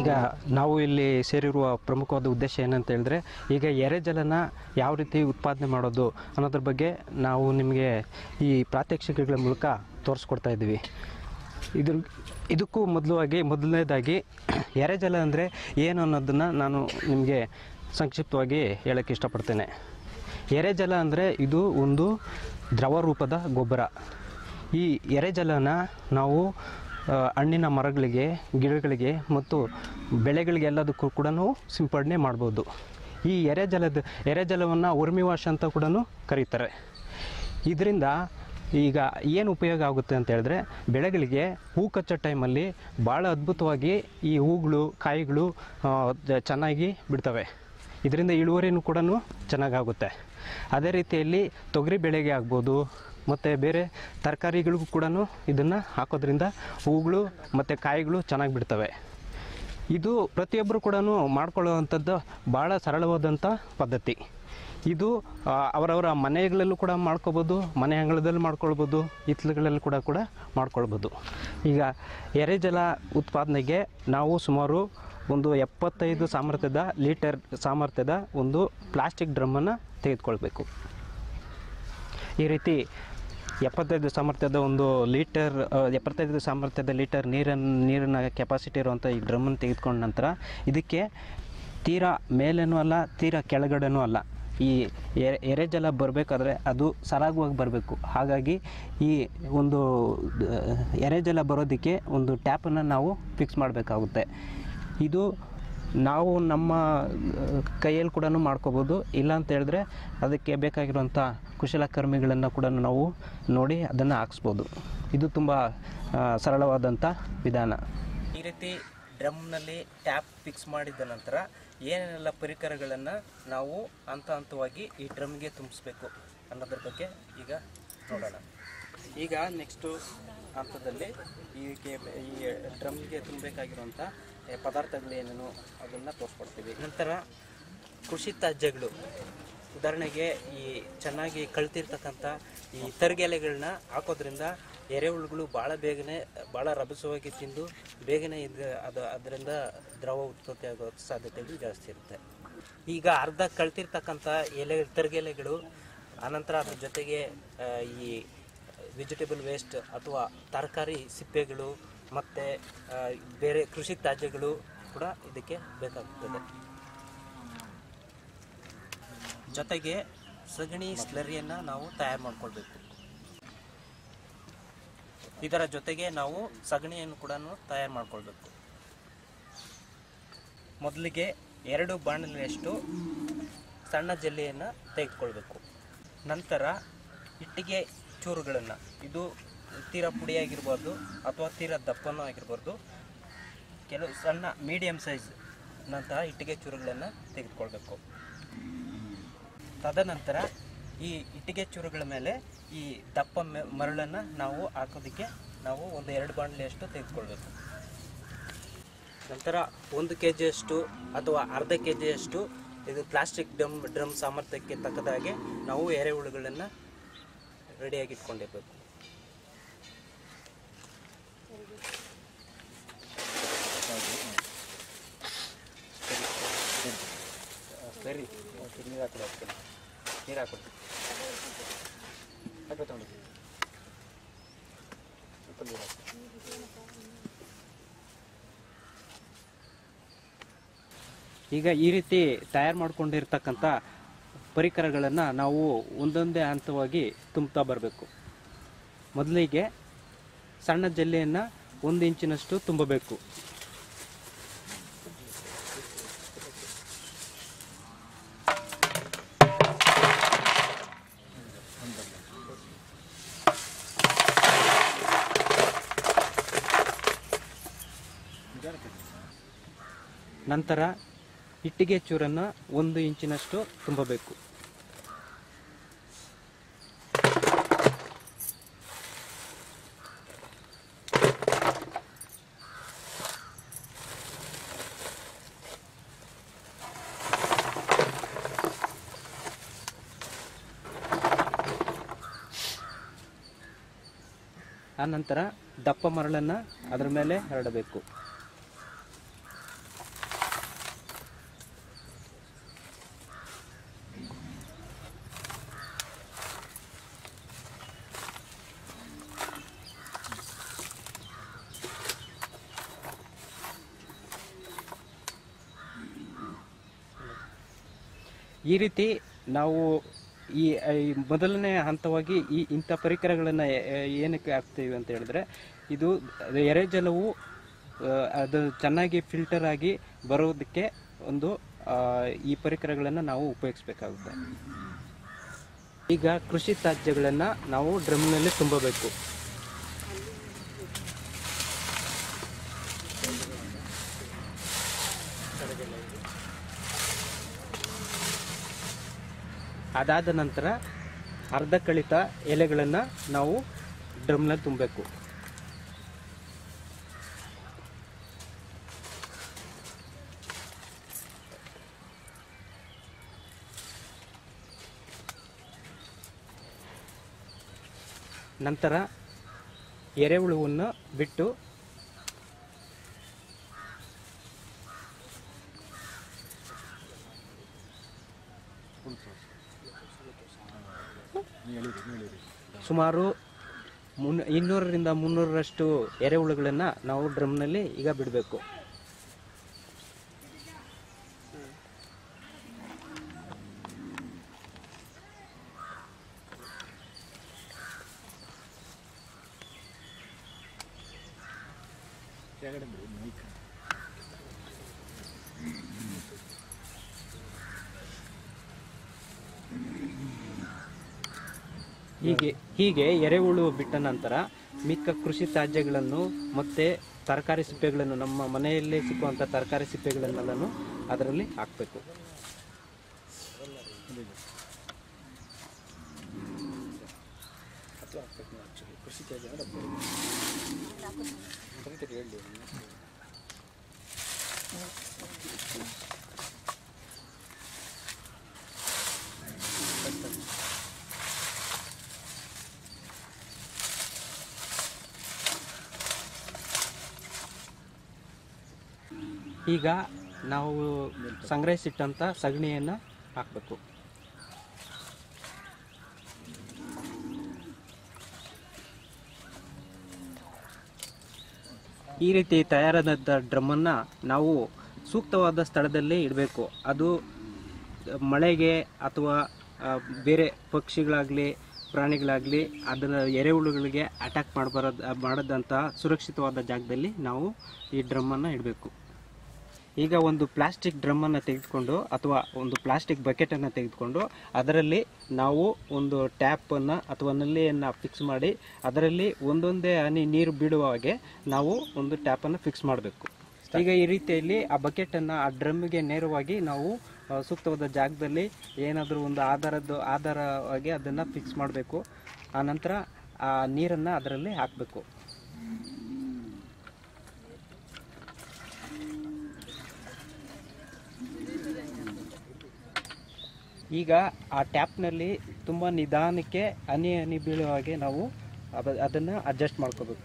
ಈಗ ನಾವು ಇಲ್ಲಿ ಸೇರಿರುವ ಪ್ರಮುಖವಾದ ಉದ್ದೇಶ ಏನಂತ ಹೇಳಿದ್ರೆ ಈಗ ಎರೆಜಲನ ಯಾವ ರೀತಿ ಉತ್ಪಾದನೆ ಮಾಡೋದು ಅನ್ನೋದ್ರ ಬಗ್ಗೆ ನಾವು ನಿಮಗೆ ಈ ಪ್ರಾತ್ಯಕ್ಷಿಕೆಗಳ ಮೂಲಕ ತೋರಿಸ್ಕೊಡ್ತಾ ಇದ್ದೀವಿ ಇದ್ರ ಇದಕ್ಕೂ ಮೊದಲವಾಗಿ ಮೊದಲನೇದಾಗಿ ಎರೆಜಲ ಅಂದರೆ ಏನು ಅನ್ನೋದನ್ನು ನಾನು ನಿಮಗೆ ಸಂಕ್ಷಿಪ್ತವಾಗಿ ಹೇಳೋಕ್ಕೆ ಇಷ್ಟಪಡ್ತೇನೆ ಎರೆಜಲ ಅಂದರೆ ಇದು ಒಂದು ದ್ರವ ರೂಪದ ಗೊಬ್ಬರ ಈ ಎರೆಜಲನ ನಾವು ಆ, ಹಣ್ಣಿನ ಮರಗಳಿಗೆ ಗಿಡಗಳಿಗೆ ಮತ್ತು ಬೆಳೆಗಳಿಗೆ ಎಲ್ಲದಕ್ಕೂ ಕೂಡ ಸಿಂಪಡಣೆ ಮಾಡ್ಬೋದು ಈ ಎರೆಜಲದ ಎರೆಜಲವನ್ನು ಉರ್ಮಿ ವಾಶ್ ಅಂತ ಕೂಡ ಕರೀತಾರೆ ಇದರಿಂದ ಈಗ ಏನು ಉಪಯೋಗ ಆಗುತ್ತೆ ಅಂತ ಹೇಳಿದ್ರೆ ಬೆಳೆಗಳಿಗೆ ಹೂ ಕಚ್ಚೋ ಟೈಮಲ್ಲಿ ಭಾಳ ಅದ್ಭುತವಾಗಿ ಈ ಹೂಗಳು ಕಾಯಿಗಳು ಆ, ಜ- ಚೆನ್ನಾಗಿ ಬಿಡ್ತವೆ ಇದರಿಂದ ಇಳುವರಿನೂ ಕೂಡ ಚೆನ್ನಾಗಾಗುತ್ತೆ ಅದೇ ರೀತಿಯಲ್ಲಿ ತೊಗರಿ ಬೆಳೆಗೆ ಆಗ್ಬೋದು ಮತ್ತು ಬೇರೆ ತರಕಾರಿಗಳಿಗೂ ಕೂಡ ಇದನ್ನು ಹಾಕೋದ್ರಿಂದ ಹೂಗಳು ಮತ್ತು ಕಾಯಿಗಳು ಚೆನ್ನಾಗಿ ಬಿಡ್ತವೆ ಇದು ಪ್ರತಿಯೊಬ್ಬರು ಕೂಡ ಮಾಡ್ಕೊಳ್ಳುವಂಥದ್ದು ಭಾಳ ಸರಳವಾದಂಥ ಪದ್ಧತಿ ಇದು ಆ, ಅವರವರ ಮನೆಗಳಲ್ಲೂ ಕೂಡ ಮಾಡ್ಕೋಬೋದು ಮನೆ ಅಂಗಳದಲ್ಲಿ ಮಾಡ್ಕೊಳ್ಬೋದು ಹಿತ್ತಲುಗಳಲ್ಲಿ ಕೂಡ ಕೂಡ ಮಾಡ್ಕೊಳ್ಬೋದು ಈಗ ಎರೆಜಲ ಉತ್ಪಾದನೆಗೆ ನಾವು ಸುಮಾರು ಒಂದು ಎಪ್ಪತ್ತೈದು ಸಾಮರ್ಥ್ಯದ ಲೀಟರ್ ಸಾಮರ್ಥ್ಯದ ಒಂದು ಪ್ಲಾಸ್ಟಿಕ್ ಡ್ರಮ್ಮನ್ನು ತೆಗೆದುಕೊಳ್ಬೇಕು ಈ ರೀತಿ ಎಪ್ಪತ್ತೈದು ಸಾಮರ್ಥ್ಯದ ಒಂದು ಲೀಟರ್ ಆ, ಎಪ್ಪತ್ತೈದು ಸಾಮರ್ಥ್ಯದ ಲೀಟರ್ ನೀರನ್ನು ನೀರಿನ ಕೆಪಾಸಿಟಿ ಇರುವಂಥ ಈ ಡ್ರಮ್ಮನ್ನು ತೆಗೆದುಕೊಂಡ ನಂತರ ಇದಕ್ಕೆ ತೀರಾ ಮೇಲೇನೂ ಅಲ್ಲ ತೀರಾ ಕೆಳಗಡೆನೂ ಅಲ್ಲ ಈ ಎರೆ ಎರೆಜಲ ಬರಬೇಕಾದ್ರೆ ಅದು ಸರಾಗವಾಗಿ ಬರಬೇಕು ಹಾಗಾಗಿ ಈ ಒಂದು ಆ, ಎರೆಜಲ ಬರೋದಕ್ಕೆ ಒಂದು ಟ್ಯಾಪನ್ನು ನಾವು ಫಿಕ್ಸ್ ಮಾಡಬೇಕಾಗುತ್ತೆ ಇದು ನಾವು ನಮ್ಮ ಆ, ಕೈಯಲ್ಲಿ ಕೂಡ ಮಾಡ್ಕೋಬೋದು ಇಲ್ಲ ಅಂತ ಹೇಳಿದ್ರೆ ಅದಕ್ಕೆ ಬೇಕಾಗಿರುವಂಥ ಕುಶಲಕರ್ಮಿಗಳನ್ನು ಕೂಡ ನಾವು ನೋಡಿ ಅದನ್ನು ಹಾಕ್ಸ್ಬೋದು ಇದು ತುಂಬ ಆ, ಸರಳವಾದಂಥ ವಿಧಾನ ಈ ರೀತಿ ಡ್ರಮ್ನಲ್ಲಿ ಟ್ಯಾಪ್ ಫಿಕ್ಸ್ ಮಾಡಿದ ನಂತರ ಏನೆಲ್ಲ ಪರಿಕರಗಳನ್ನು ನಾವು ಹಂತ ಹಂತವಾಗಿ ಈ ಡ್ರಮ್ಗೆ ತುಂಬಿಸ್ಬೇಕು ಅನ್ನೋದ್ರ ಬಗ್ಗೆ ಈಗ ನೋಡೋಣ ಈಗ ನೆಕ್ಸ್ಟು ಹಂತದಲ್ಲಿ ಈಗೆ ಈ ಡ್ರಮ್ಗೆ ತುಂಬಬೇಕಾಗಿರುವಂಥ ಪದಾರ್ಥಗಳು ಏನೇನು ಅದನ್ನು ತೋರಿಸ್ಕೊಡ್ತೀವಿ ನಂತರ ಕೃಷಿ ತ್ಯಾಜ್ಯಗಳು ಉದಾಹರಣೆಗೆ ಈ ಚೆನ್ನಾಗಿ ಕಳ್ತಿರ್ತಕ್ಕಂಥ ಈ ತರಗೆಲೆಗಳನ್ನ ಹಾಕೋದ್ರಿಂದ ಎರೆಹುಳುಗಳು ಭಾಳ ಬೇಗನೆ ಭಾಳ ರಭಸವಾಗಿ ತಿಂದು ಬೇಗನೆ ಇದು ಅದು ಅದರಿಂದ ದ್ರವ ಉತ್ಪತ್ತಿ ಆಗೋ ಸಾಧ್ಯತೆಗಳು ಜಾಸ್ತಿ ಇರುತ್ತೆ ಈಗ ಅರ್ಧ ಕಳ್ತಿರ್ತಕ್ಕಂಥ ಎಲೆ ತರಗೆಲೆಗಳು ಆನಂತರ ಅದ್ರ ಜೊತೆಗೆ ಆ, ಈ ವೆಜಿಟೇಬಲ್ ವೇಸ್ಟ್ ಅಥವಾ ತರಕಾರಿ ಸಿಪ್ಪೆಗಳು ಮತ್ತು ಬೇರೆ ಕೃಷಿ ತ್ಯಾಜ್ಯಗಳು ಕೂಡ ಇದಕ್ಕೆ ಬೇಕಾಗುತ್ತದೆ ಜೊತೆಗೆ ಸಗಣಿ ಸ್ಲರಿಯನ್ನು ನಾವು ತಯಾರು ಮಾಡ್ಕೊಳ್ಬೇಕು ಇದರ ಜೊತೆಗೆ ನಾವು ಸಗಣಿಯನ್ನು ಕೂಡ ತಯಾರು ಮಾಡ್ಕೊಳ್ಬೇಕು ಮೊದಲಿಗೆ ಎರಡು ಬಾಣಲೆಯಷ್ಟು ಸಣ್ಣ ಜಲ್ಲಿಯನ್ನು ತೆಗೆದುಕೊಳ್ಬೇಕು ನಂತರ ಇಟ್ಟಿಗೆ ಚೂರುಗಳನ್ನು ಇದು ತೀರಾ ಪುಡಿಯಾಗಿರ್ಬೋದು ಅಥವಾ ತೀರಾ ದಪ್ಪನೂ ಆಗಿರ್ಬೋದು ಕೆಲವು ಸಣ್ಣ ಮೀಡಿಯಮ್ ಸೈಜ್ ನಂತಹ ಇಟ್ಟಿಗೆ ಚೂರುಗಳನ್ನು ತೆಗೆದುಕೊಳ್ಬೇಕು ತದನಂತರ ಈ ಇಟ್ಟಿಗೆ ಚೂರುಗಳ ಮೇಲೆ ಈ ದಪ್ಪ ಮೆ- ಮರಳನ್ನು ನಾವು ಹಾಕೋದಕ್ಕೆ ನಾವು ಒಂದು ಎರಡು ಬಾಣಲೆಯಷ್ಟು ತೆಗೆದುಕೊಳ್ಬೇಕು ನಂತರ ಒಂದು ಕೆ ಜಿಯಷ್ಟು ಅಥವಾ ಅರ್ಧ ಕೆ ಜಿಯಷ್ಟು ಇದು ಪ್ಲಾಸ್ಟಿಕ್ ಡ್ರಮ್ ಡ್ರಮ್ ಸಾಮರ್ಥ್ಯಕ್ಕೆ ತಕ್ಕದ ಹಾಗೆ ನಾವು ಎರೆಹುಳುಗಳನ್ನು ರೆಡಿಯಾಗಿ ಇಟ್ಕೊಂಡಿರ್ಬೇಕು ಸರಿ ನೀರು ಹಾಕೊಡಿ ಅದಕ್ಕೆ ನೀರು ಹಾಕೊಡಿ ಹಾಕೋ ತಗೊಂಡು ಸ್ವಲ್ಪ ನೀರು ಹಾಕು. ಈಗ ಈ ರೀತಿ ತಯಾರು ಮಾಡ್ಕೊಂಡಿರ್ತಕ್ಕಂಥ ಪರಿಕರಗಳನ್ನು ನಾವು ಒಂದೊಂದೇ ಹಂತವಾಗಿ ತುಂಬ್ತಾ ಬರಬೇಕು ಮೊದಲಿಗೆ ಸಣ್ಣ ಜಲ್ಲೆಯನ್ನು ಒಂದು ಇಂಚಿನಷ್ಟು ತುಂಬಬೇಕು ನಂತರ ಇಟ್ಟಿಗೆ ಚೂರನ್ನು ಒಂದು ಇಂಚಿನಷ್ಟು ತುಂಬಬೇಕು ಆ ನಂತರ ದಪ್ಪ ಮರಳನ್ನು ಅದರ ಮೇಲೆ ಹರಡಬೇಕು ಈ ರೀತಿ ನಾವು ಈ ಈ ಮೊದಲನೇ ಹಂತವಾಗಿ ಈ ಇಂಥ ಪರಿಕರಗಳನ್ನು ಏನಕ್ಕೆ ಹಾಕ್ತೀವಿ ಅಂತ ಹೇಳಿದ್ರೆ ಇದು ಎರೆಜಲವು ಆ, ಅದು ಚೆನ್ನಾಗಿ ಫಿಲ್ಟರ್ ಆಗಿ ಬರೋದಕ್ಕೆ ಒಂದು ಆ, ಈ ಪರಿಕರಗಳನ್ನು ನಾವು ಉಪಯೋಗಿಸ್ಬೇಕಾಗುತ್ತೆ ಈಗ ಕೃಷಿ ತ್ಯಾಜ್ಯಗಳನ್ನು ನಾವು ಡ್ರಮ್ನಲ್ಲಿ ತುಂಬಬೇಕು ಅದಾದ ನಂತರ ಅರ್ಧ ಕಳಿತ ಎಲೆಗಳನ್ನು ನಾವು ಡ್ರಮ್ನಲ್ಲಿ ತುಂಬಬೇಕು ನಂತರ ಎರೆಹುಳುವನ್ನು ಬಿಟ್ಟು ಸುಮಾರು ಮುನ್ ಇನ್ನೂರರಿಂದ ಮುನ್ನೂರರಷ್ಟು ಎರೆಹುಳುಗಳನ್ನು ನಾವು ಡ್ರಮ್ನಲ್ಲಿ ಈಗ ಬಿಡಬೇಕು ಹೀಗೆ ಹೀಗೆ ಎರೆಹುಳು ಬಿಟ್ಟ ನಂತರ ಮಿಕ್ಕ ಕೃಷಿ ತ್ಯಾಜ್ಯಗಳನ್ನು ಮತ್ತೆ ತರಕಾರಿ ಸಿಪ್ಪೆಗಳನ್ನು ನಮ್ಮ ಮನೆಯಲ್ಲೇ ಸಿಕ್ಕುವಂಥ ತರಕಾರಿ ಸಿಪ್ಪೆಗಳನ್ನೆಲ್ಲನೂ ಅದರಲ್ಲಿ ಹಾಕಬೇಕು ಈಗ ನಾವು ಸಂಗ್ರಹಿಸಿಟ್ಟಂಥ ಸಗಣಿಯನ್ನು ಹಾಕಬೇಕು ಈ ರೀತಿ ತಯಾರಾದ ಡ್ರಮ್ಮನ್ನು ನಾವು ಸೂಕ್ತವಾದ ಸ್ಥಳದಲ್ಲೇ ಇಡಬೇಕು ಅದು ಮಳೆಗೆ ಅಥವಾ ಆ, ಬೇರೆ ಪಕ್ಷಿಗಳಾಗಲಿ ಪ್ರಾಣಿಗಳಾಗಲಿ ಅದರ ಎರೆಹುಳುಗಳಿಗೆ ಅಟ್ಯಾಕ್ ಮಾಡಬಾರದು ಮಾಡದಂಥ ಸುರಕ್ಷಿತವಾದ ಜಾಗದಲ್ಲಿ ನಾವು ಈ ಡ್ರಮ್ಮನ್ನು ಇಡಬೇಕು ಈಗ ಒಂದು ಪ್ಲಾಸ್ಟಿಕ್ ಡ್ರಮ್ಮನ್ನು ತೆಗೆದುಕೊಂಡು ಅಥವಾ ಒಂದು ಪ್ಲಾಸ್ಟಿಕ್ ಬಕೆಟನ್ನು ತೆಗೆದುಕೊಂಡು ಅದರಲ್ಲಿ ನಾವು ಒಂದು ಟ್ಯಾಪನ್ನು ಅಥವಾ ನಲ್ಲಿಯನ್ನು ಫಿಕ್ಸ್ ಮಾಡಿ ಅದರಲ್ಲಿ ಒಂದೊಂದೇ ಹನಿ ನೀರು ಬೀಳುವ ಹಾಗೆ ನಾವು ಒಂದು ಟ್ಯಾಪನ್ನು ಫಿಕ್ಸ್ ಮಾಡಬೇಕು ಈಗ ಈ ರೀತಿಯಲ್ಲಿ ಆ ಬಕೆಟನ್ನು ಆ ಡ್ರಮ್ಮಿಗೆ ನೇರವಾಗಿ ನಾವು ಆ, ಸೂಕ್ತವಾದ ಜಾಗದಲ್ಲಿ ಏನಾದರೂ ಒಂದು ಆಧಾರದ ಆಧಾರವಾಗಿ ಅದನ್ನು ಫಿಕ್ಸ್ ಮಾಡಬೇಕು ಆ ನಂತರ ಆ ನೀರನ್ನು ಅದರಲ್ಲಿ ಹಾಕಬೇಕು ಈಗ ಆ ಟ್ಯಾಪ್ನಲ್ಲಿ ತುಂಬ ನಿಧಾನಕ್ಕೆ ಹನಿ ಹನಿ ಬೀಳುವ ಹಾಗೆ ನಾವು ಅದ ಅದನ್ನು ಅಡ್ಜಸ್ಟ್ ಮಾಡ್ಕೋಬೇಕು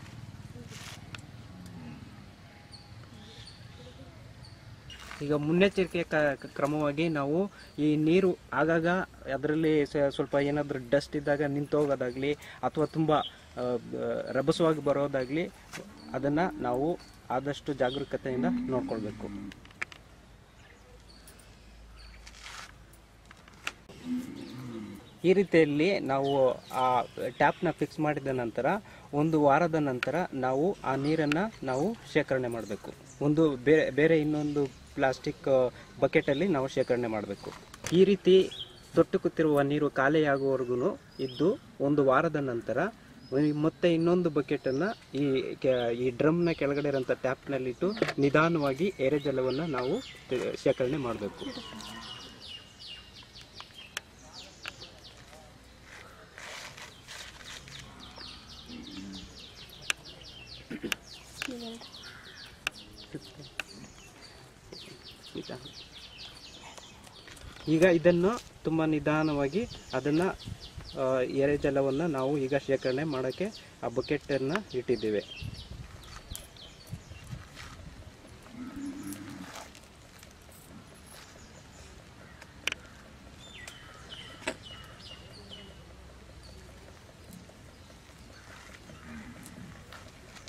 ಈಗ ಮುನ್ನೆಚ್ಚರಿಕೆ ಕ- ಕ್ರಮವಾಗಿ ನಾವು ಈ ನೀರು ಆಗಾಗ ಅದರಲ್ಲಿ ಸ- ಸ್ವಲ್ಪ ಏನಾದರೂ ಡಸ್ಟ್ ಇದ್ದಾಗ ನಿಂತೋಗೋದಾಗಲಿ ಅಥವಾ ತುಂಬ ಆ, ಬ- ರಭಸವಾಗಿ ಬರೋದಾಗಲಿ ಅದನ್ನು ನಾವು ಆದಷ್ಟು ಜಾಗರೂಕತೆಯಿಂದ ನೋಡ್ಕೊಳ್ಬೇಕು ಈ ರೀತಿಯಲ್ಲಿ ನಾವು ಆ ಟ್ಯಾಪ್ನ ಫಿಕ್ಸ್ ಮಾಡಿದ ನಂತರ ಒಂದು ವಾರದ ನಂತರ ನಾವು ಆ ನೀರನ್ನು ನಾವು ಶೇಖರಣೆ ಮಾಡಬೇಕು ಒಂದು ಬೇರೆ ಬೇರೆ ಇನ್ನೊಂದು ಪ್ಲಾಸ್ಟಿಕ್ ಬಕೆಟಲ್ಲಿ ನಾವು ಶೇಖರಣೆ ಮಾಡಬೇಕು ಈ ರೀತಿ ತೊಟ್ಟು ಕೂತಿರುವ ನೀರು ಖಾಲಿಯಾಗುವವರೆಗೂ ಇದ್ದು ಒಂದು ವಾರದ ನಂತರ ಈ- ಮತ್ತೆ ಇನ್ನೊಂದು ಬಕೆಟನ್ನು ಈ ಕೆ- ಈ ಡ್ರಮ್ನ ಕೆಳಗಡೆ ಇರೋಂಥ ಟ್ಯಾಪ್ನಲ್ಲಿಟ್ಟು ನಿಧಾನವಾಗಿ ಎರೆಜಲವನ್ನು ನಾವು ತೆ- ಶೇಖರಣೆ ಮಾಡಬೇಕು ನಿಧಾನ. ಈಗ ಇದನ್ನು ತುಂಬ ನಿಧಾನವಾಗಿ ಅದನ್ನು ಎರೆಜಲವನ್ನು ನಾವು ಈಗ ಶೇಖರಣೆ ಮಾಡೋಕ್ಕೆ ಆ ಬಕೆಟನ್ನು ಇಟ್ಟಿದ್ದೇವೆ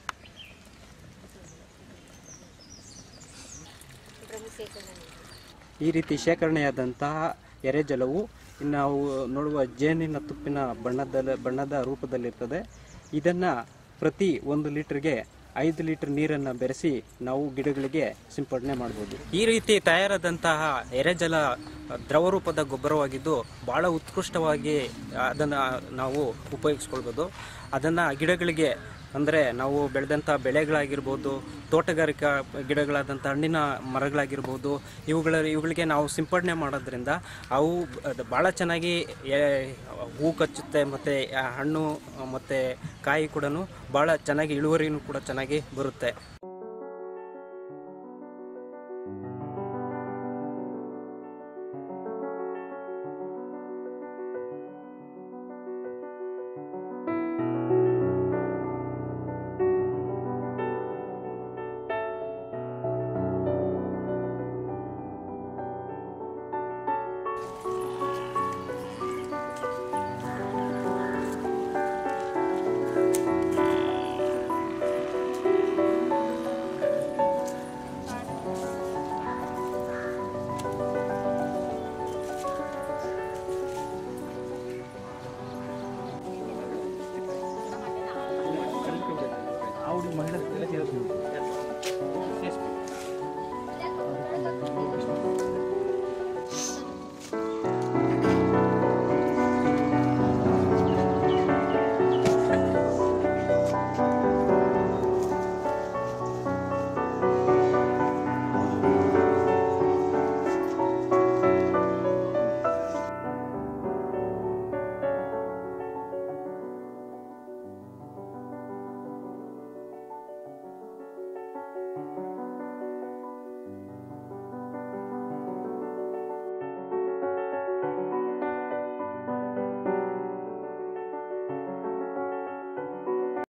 ಡ್ರಮ್ ಶೇಖರಣೆ ಈ ರೀತಿ ಶೇಖರಣೆಯಾದಂತಹ ಎರೆಜಲವು ನಾವು ನೋಡುವ ಜೇನಿನ ತುಪ್ಪಿನ ಬಣ್ಣದ ಬಣ್ಣದ ರೂಪದಲ್ಲಿರ್ತದೆ ಇದನ್ನು ಪ್ರತಿ ಒಂದು ಲೀಟರ್ಗೆ ಐದು ಲೀಟರ್ ನೀರನ್ನು ಬೆರೆಸಿ ನಾವು ಗಿಡಗಳಿಗೆ ಸಿಂಪಡಣೆ ಮಾಡ್ಬೋದು ಈ ರೀತಿ ತಯಾರಾದಂತಹ ಎರೆಜಲ ದ್ರವ ರೂಪದ ಗೊಬ್ಬರವಾಗಿದ್ದು ಬಹಳ ಉತ್ಕೃಷ್ಟವಾಗಿ ಅದನ್ನು ನಾವು ಉಪಯೋಗಿಸ್ಕೊಳ್ಬೋದು ಅದನ್ನು ಗಿಡಗಳಿಗೆ ಅಂದರೆ ನಾವು ಬೆಳೆದಂಥ ಬೆಳೆಗಳಾಗಿರ್ಬೋದು ತೋಟಗಾರಿಕಾ ಗಿಡಗಳಾದಂಥ ಹಣ್ಣಿನ ಮರಗಳಾಗಿರ್ಬೋದು ಇವುಗಳ ಇವುಗಳಿಗೆ ನಾವು ಸಿಂಪಡಣೆ ಮಾಡೋದ್ರಿಂದ ಅವು ಅದು ಭಾಳ ಚೆನ್ನಾಗಿ ಎ- ಹೂ ಕಚ್ಚುತ್ತೆ ಮತ್ತು ಹಣ್ಣು ಮತ್ತು ಕಾಯಿ ಕೂಡ ಭಾಳ ಚೆನ್ನಾಗಿ ಇಳುವರಿನೂ ಕೂಡ ಚೆನ್ನಾಗಿ ಬರುತ್ತೆ